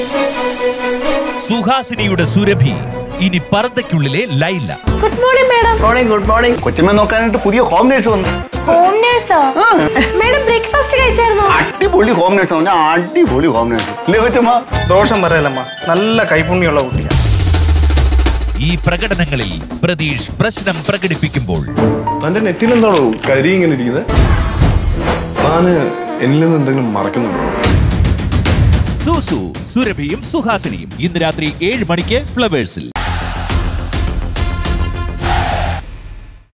സുഹാസിനിയുടെ സുരഭി ഇനി പർദ്ദയ്ക്കുള്ളിലെ Laila good morning madam morning good morning കൊച്ചമ്മ നോക്കാനായിട്ട് പുതിയ ഹോം നേഴ്സ് വന്നു ഹോം നേഴ്സോ മാഡം ബ്രേക്ക്ഫാസ്റ്റ് കഴിച്ചായിരുന്നോ അടിപൊളി ഹോം നേഴ്സ് വന്നു അടിപൊളി ഹോം നേഴ്സ് ഇല്ലേ കൊച്ചമ്മ ദോഷം പറയലമ്മ നല്ല കൈപുണ്യമുള്ള കുട്ടിയാണ് ഈ പ്രകടനങ്ങളിൽ പ്രതീഷ് പ്രശ്നം പ്രകടിപ്പിക്കുമ്പോൾ തന്റെ നെറ്റിൽ എന്താണോ കരി ഇങ്ങനെ ഇരിക്കുന്നത് താന് എന്നിൽ നിന്ന് എന്തെങ്കിലും മറക്കുന്നുണ്ടോ സൂസു സുരഭിയും സുഹാസിനിയും ഇന്ന് രാത്രി ഏഴ് മണിക്ക് ഫ്ലവേഴ്സിൽ